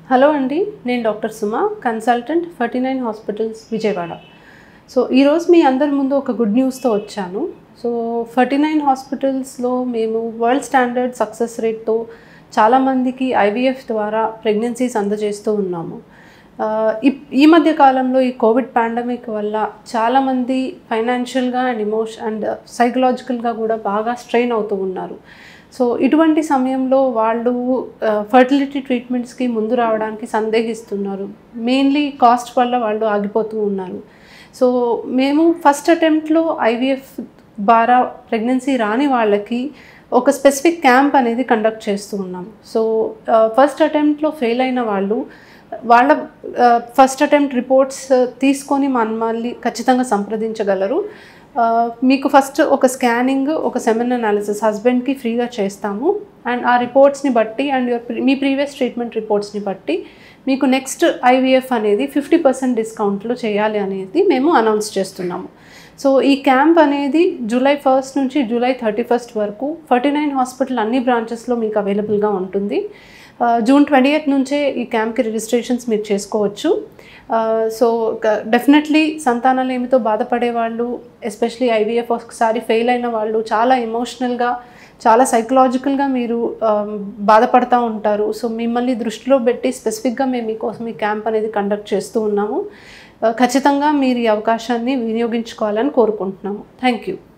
hello అండి నేను doctor Suma consultant Ferty nine hospitals Vijayawada so ఈరోజు మీ అందరి ముందు ఒక గుడ్ న్యూస్తో వచ్చాను సో ఫర్టీ నైన్ హాస్పిటల్స్లో మేము వరల్డ్ స్టాండర్డ్ సక్సెస్ రేట్తో చాలామందికి ఐవీఎఫ్ ద్వారా ప్రెగ్నెన్సీస్ అందజేస్తూ ఉన్నాము ఆ, ఇప్- ఈ మధ్య కాలంలో ఈ కోవిడ్ పాండమిక్ వల్ల చాలామంది ఫైనాన్షియల్గా అండ్ ఇమోషన్ అండ్ సైకలాజికల్గా కూడా బాగా స్ట్రెయిన్ అవుతూ ఉన్నారు సో ఇటువంటి సమయంలో వాళ్ళు ఫర్టిలిటీ ట్రీట్మెంట్స్కి ముందు రావడానికి సందేహిస్తున్నారు మెయిన్లీ కాస్ట్ వల్ల వాళ్ళు ఆగిపోతూ ఉన్నారు సో మేము ఫస్ట్ అటెంప్ట్లో ఐవీఎఫ్ ద్వారా ప్రెగ్నెన్సీ రాని వాళ్ళకి ఒక స్పెసిఫిక్ క్యాంప్ అనేది కండక్ట్ చేస్తూ ఉన్నాం సో ఫస్ట్ అటెంప్ట్లో ఫెయిల్ అయిన వాళ్ళు వాళ్ళ ఫస్ట్ అటెంప్ట్ రిపోర్ట్స్ తీసుకొని మమ్మల్ని ఖచ్చితంగా సంప్రదించగలరు ఆ, మీకు ఫస్ట్ ఒక స్కానింగ్ ఒక సెమెన్ అనాలిసిస్ హస్బెండ్కి ఫ్రీగా చేస్తాము అండ్ ఆ రిపోర్ట్స్ని బట్టి అండ్ యువర్ మీ ప్రీవియస్ ట్రీట్మెంట్ రిపోర్ట్స్ని బట్టి మీకు నెక్స్ట్ ఐవీఎఫ్ అనేది ఫిఫ్టీ పర్సెంట్ డిస్కౌంట్లో చేయాలి అనేది మేము అనౌన్స్ చేస్తున్నాము సో ఈ క్యాంప్ అనేది జూలై ఫస్ట్ నుంచి జూలై థర్టీ ఫస్ట్ వరకు ఫార్టీ నైన్ హాస్పిటల్ అన్ని బ్రాంచెస్లో మీకు అవైలబుల్గా ఉంటుంది ఆ, జూన్ ట్వంటీ ఎయిత్ నుంచే ఈ క్యాంప్కి రిజిస్ట్రేషన్స్ మీరు చేసుకోవచ్చు ఆ, సో డెఫినెట్లీ సంతానలేమితో బాధపడే వాళ్ళు ఎస్పెషలీ ఐవీఎఫ్ ఒకసారి ఫెయిల్ అయిన వాళ్ళు చాలా ఎమోషనల్గా చాలా సైకలాజికల్గా మీరు ఆ, బాధపడతా ఉంటారు సో మిమ్మల్ని దృష్టిలో పెట్టి స్పెసిఫిక్గా మేము మీకోసం ఈ క్యాంప్ అనేది కండక్ట్ చేస్తూ ఉన్నాము ఆ, ఖచ్చితంగా మీరు ఈ అవకాశాన్ని వినియోగించుకోవాలని కోరుకుంటున్నాము థ్యాంక్ యూ